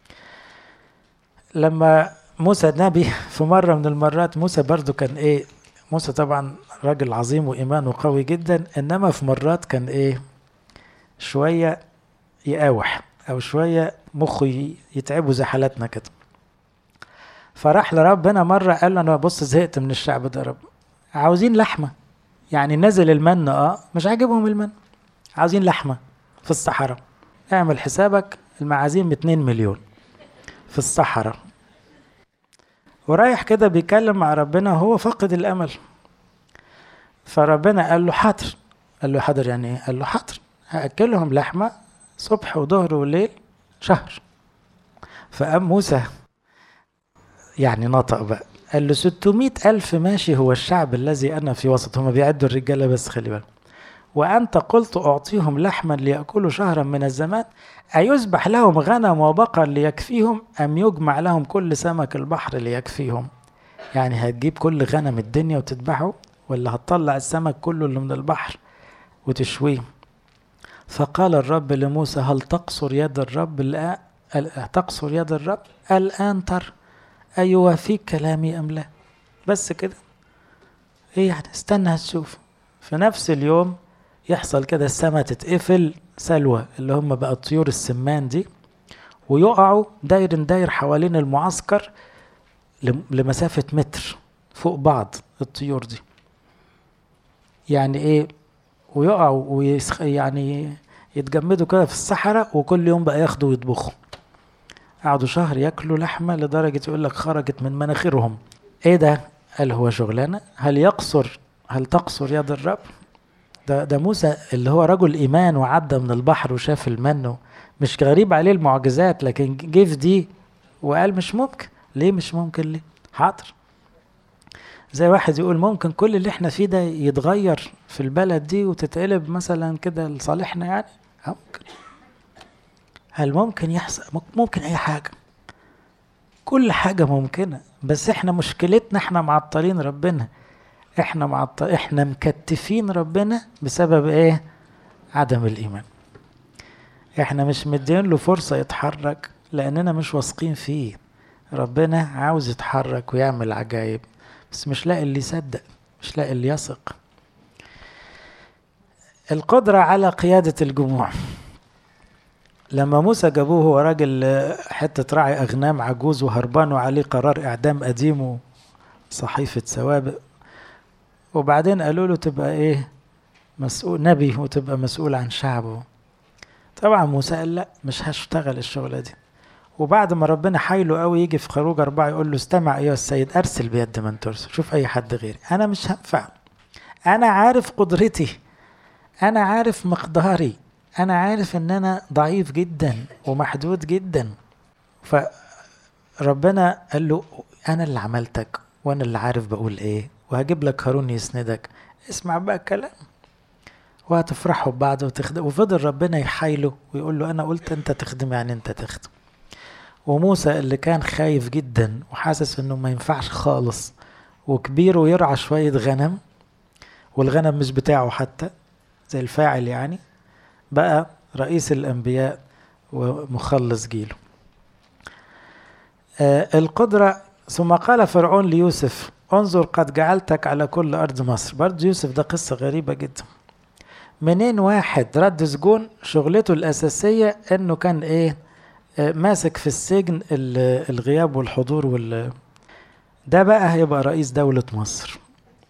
لما موسى النبي في مرة من المرات موسى برضو كان ايه موسى طبعا راجل عظيم وإيمانه قوي جدا إنما في مرات كان ايه شوية يقاوح أو شوية مخه يتعبه زي حالتنا كده فراح لربنا مرة قال له أنا بص زهقت من الشعب ده رب عاوزين لحمة يعني نزل المن اه مش عاجبهم المن عاوزين لحمة في الصحراء اعمل حسابك المعازيم 2 مليون في الصحراء ورايح كده بيتكلم مع ربنا وهو فقد الامل فربنا قال له حاضر قال له حاضر يعني ايه قال له حاضر هاكلهم لحمه صبح وظهر وليل شهر فقام موسى يعني نطق بقى قال له 600 ألف ماشي هو الشعب الذي أنا في وسط هما بيعدوا الرجالة بس خلي بالك وأنت قلت أعطيهم لحما ليأكلوا شهرا من الزمان أيذبح لهم غنم وبقر ليكفيهم أم يجمع لهم كل سمك البحر ليكفيهم يعني هتجيب كل غنم الدنيا وتذبحه ولا هتطلع السمك كله اللي من البحر وتشويه فقال الرب لموسى هل تقصر يد الرب الآن تقصر يد الرب الآن تر أيوافيك كلامي أم لا بس كده ايه يعني استنى هتشوف في نفس اليوم يحصل كده السما تتقفل سلوى اللي هم بقى الطيور السمان دي ويقعوا داير داير حوالين المعسكر لمسافة متر فوق بعض الطيور دي يعني ايه ويقعوا ويسخ يعني يتجمدوا كده في الصحراء وكل يوم بقى ياخدوا ويطبخوا قعدوا شهر ياكلوا لحمة لدرجة يقول لك خرجت من مناخيرهم ايه ده قال هو شغلانة هل يقصر هل تقصر يد الرب ده, ده موسى اللي هو رجل إيمان وعدى من البحر وشاف المن مش غريب عليه المعجزات لكن جه في دي وقال مش ممكن ليه مش ممكن ليه حاضر زي واحد يقول ممكن كل اللي احنا فيه ده يتغير في البلد دي وتتقلب مثلا كده لصالحنا يعني ممكن هل ممكن يحصل ممكن اي حاجة كل حاجة ممكنة بس احنا مشكلتنا احنا معطلين ربنا احنا معطل احنا مكتفين ربنا بسبب ايه عدم الايمان احنا مش مدين له فرصة يتحرك لاننا مش واثقين فيه ربنا عاوز يتحرك ويعمل عجايب بس مش لاقي اللي يصدق مش لاقي اللي يثق القدرة على قيادة الجموع لما موسى جابوه هو راجل حتة راعي أغنام عجوز وهربان وعليه قرار إعدام قديم وصحيفة سوابق وبعدين قالوا له تبقى إيه مسؤول نبي وتبقى مسؤول عن شعبه طبعا موسى قال لا مش هشتغل الشغلة دي وبعد ما ربنا حايله قوي يجي في خروج أربعة يقول له استمع أيها السيد أرسل بيد من ترسل شوف أي حد غيري أنا مش هنفع أنا عارف قدرتي أنا عارف مقداري أنا عارف إن أنا ضعيف جدا ومحدود جدا فربنا قال له أنا اللي عملتك وأنا اللي عارف بقول إيه وهجيب لك هارون يسندك اسمع بقى الكلام وهتفرحوا ببعض وتخدم وفضل ربنا يحايله ويقول له أنا قلت أنت تخدم يعني أنت تخدم وموسى اللي كان خايف جدا وحاسس انه ما ينفعش خالص وكبير ويرعى شوية غنم والغنم مش بتاعه حتى زي الفاعل يعني بقى رئيس الأنبياء ومخلص جيله آه القدرة ثم قال فرعون ليوسف انظر قد جعلتك على كل أرض مصر برضه يوسف ده قصة غريبة جدا منين واحد رد سجون شغلته الأساسية انه كان ايه ماسك في السجن الغياب والحضور وال ده بقى هيبقى رئيس دولة مصر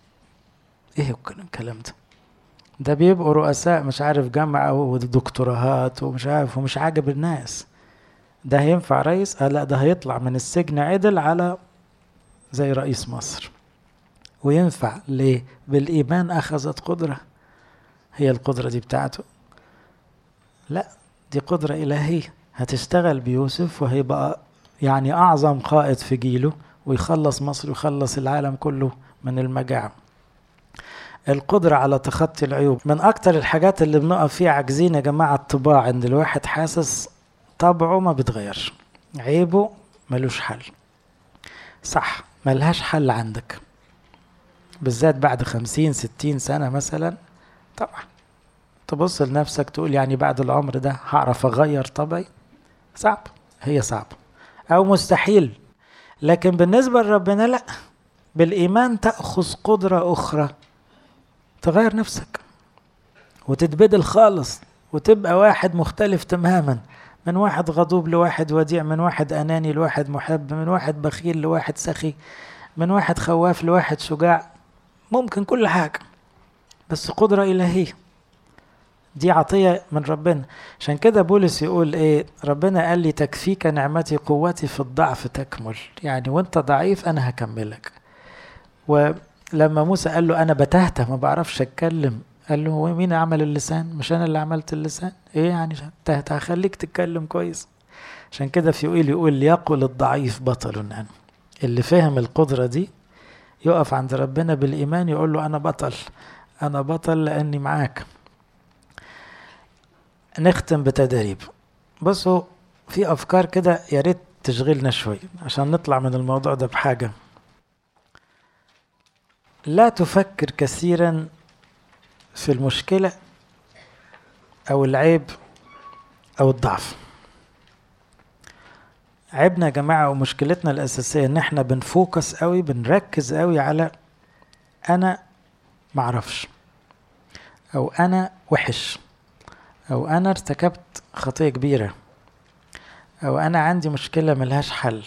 ايه الكلام ده ده بيبقوا رؤساء مش عارف جامعة ودكتوراهات ومش عارف ومش عاجب الناس ده هينفع رئيس؟ آه لا ده هيطلع من السجن عدل على زي رئيس مصر وينفع ليه؟ بالإيمان أخذت قدرة هي القدرة دي بتاعته لا دي قدرة إلهية هتشتغل بيوسف وهيبقى يعني أعظم قائد في جيله ويخلص مصر ويخلص العالم كله من المجاعة القدرة على تخطي العيوب من أكتر الحاجات اللي بنقف فيها عاجزين يا جماعة الطباع إن الواحد حاسس طبعه ما بتغيرش عيبه ملوش حل صح ملهاش حل عندك بالذات بعد خمسين ستين سنة مثلا طبعا تبص لنفسك تقول يعني بعد العمر ده هعرف أغير طبعي صعب هي صعب أو مستحيل لكن بالنسبة لربنا لا بالإيمان تأخذ قدرة أخرى تغير نفسك وتتبدل خالص وتبقى واحد مختلف تماما من واحد غضوب لواحد وديع من واحد أناني لواحد محب من واحد بخيل لواحد سخي من واحد خواف لواحد شجاع ممكن كل حاجة بس قدرة إلهية دي عطية من ربنا عشان كده بولس يقول ايه ربنا قال لي تكفيك نعمتي قوتي في الضعف تكمل يعني وانت ضعيف انا هكملك ولما موسى قال له انا بتهته ما بعرفش اتكلم قال له هو مين عمل اللسان مش انا اللي عملت اللسان ايه يعني تهت هخليك تتكلم كويس عشان كده في يقول يقول ليقل الضعيف بطل انا اللي فهم القدرة دي يقف عند ربنا بالإيمان يقول له أنا بطل أنا بطل لأني معاك نختم بتدريب بصوا في افكار كده يا ريت تشغلنا شوي عشان نطلع من الموضوع ده بحاجه لا تفكر كثيرا في المشكله او العيب او الضعف عيبنا يا جماعه ومشكلتنا الاساسيه ان احنا بنفوكس قوي بنركز قوي على انا معرفش او انا وحش او انا ارتكبت خطيه كبيره او انا عندي مشكله ملهاش حل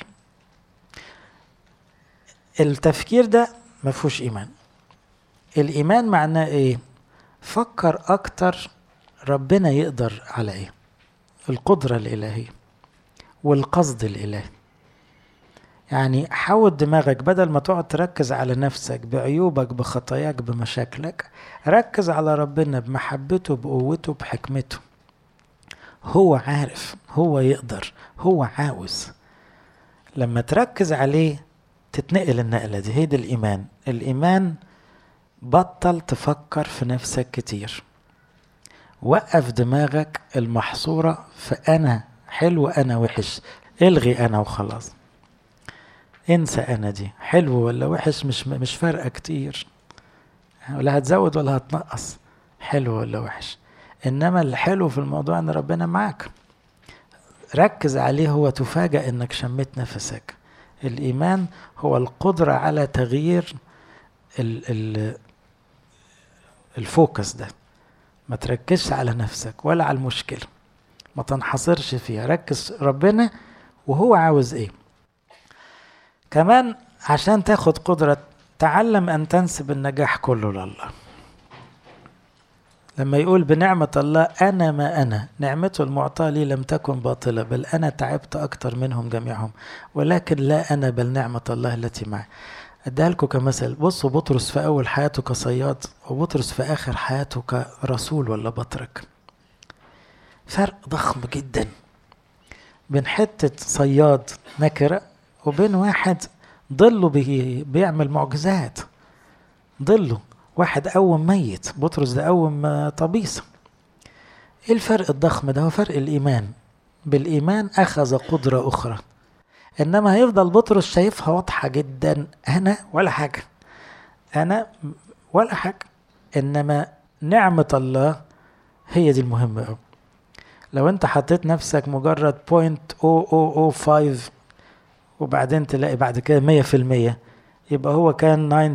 التفكير ده مفهوش ايمان الايمان معناه ايه فكر اكتر ربنا يقدر على ايه القدره الالهيه والقصد الالهي يعني حول دماغك بدل ما تقعد تركز على نفسك بعيوبك بخطاياك بمشاكلك ركز على ربنا بمحبته بقوته بحكمته هو عارف هو يقدر هو عاوز لما تركز عليه تتنقل النقلة دي هي دي الإيمان الإيمان بطل تفكر في نفسك كتير وقف دماغك المحصورة في أنا حلو أنا وحش الغي أنا وخلاص انسى أنا دي حلو ولا وحش مش مش فارقة كتير ولا هتزود ولا هتنقص حلو ولا وحش انما الحلو في الموضوع ان ربنا معاك ركز عليه هو تفاجأ انك شميت نفسك الايمان هو القدرة على تغيير ال ال الفوكس ده ما تركزش على نفسك ولا على المشكلة ما تنحصرش فيها ركز ربنا وهو عاوز ايه كمان عشان تاخد قدرة تعلم ان تنسب النجاح كله لله لما يقول بنعمة الله أنا ما أنا نعمته المعطاة لي لم تكن باطلة بل أنا تعبت أكثر منهم جميعهم ولكن لا أنا بل نعمة الله التي معي أديها لكم كمثل بصوا بطرس في أول حياته كصياد وبطرس في آخر حياته كرسول ولا بطرك فرق ضخم جدا بين حتة صياد نكرة وبين واحد ضله بي بيعمل معجزات ضله واحد قوم ميت بطرس ده قوم طبيسة ايه الفرق الضخم ده هو فرق الايمان بالايمان اخذ قدرة اخرى انما هيفضل بطرس شايفها واضحة جدا انا ولا حاجة انا ولا حاجة انما نعمة الله هي دي المهمة قوي لو انت حطيت نفسك مجرد بوينت او او او فايف وبعدين تلاقي بعد كده مية في المية يبقى هو كان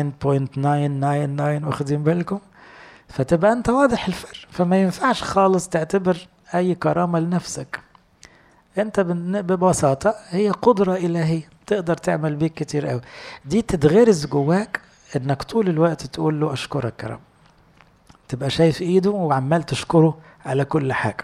99.999 واخدين بالكم فتبقى انت واضح الفرق فما ينفعش خالص تعتبر اي كرامة لنفسك انت ببساطة هي قدرة الهية تقدر تعمل بيك كتير قوي دي تتغرز جواك انك طول الوقت تقول له اشكرك يا رب تبقى شايف ايده وعمال تشكره على كل حاجة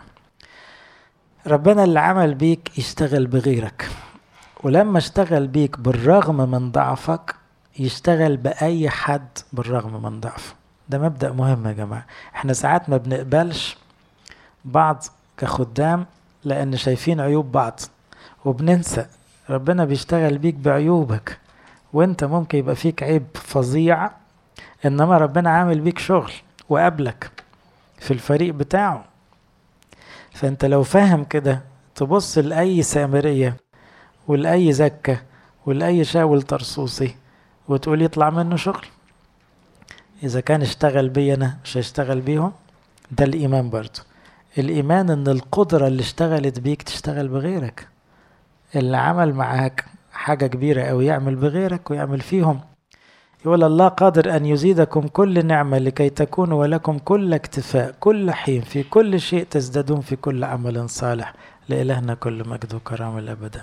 ربنا اللي عمل بيك يشتغل بغيرك ولما اشتغل بيك بالرغم من ضعفك يشتغل بأي حد بالرغم من ضعفه ده مبدأ مهم يا جماعة احنا ساعات ما بنقبلش بعض كخدام لأن شايفين عيوب بعض وبننسى ربنا بيشتغل بيك بعيوبك وانت ممكن يبقى فيك عيب فظيع انما ربنا عامل بيك شغل وقابلك في الفريق بتاعه فانت لو فاهم كده تبص لأي سامرية ولأي زكة ولأي شاول طرسوسي وتقول يطلع منه شغل إذا كان اشتغل بي أنا مش هيشتغل بيهم ده الإيمان برضو الإيمان إن القدرة اللي اشتغلت بيك تشتغل بغيرك اللي عمل معاك حاجة كبيرة أو يعمل بغيرك ويعمل فيهم يقول الله قادر أن يزيدكم كل نعمة لكي تكونوا ولكم كل اكتفاء كل حين في كل شيء تزدادون في كل عمل صالح لإلهنا كل مجد وكرامة الأبد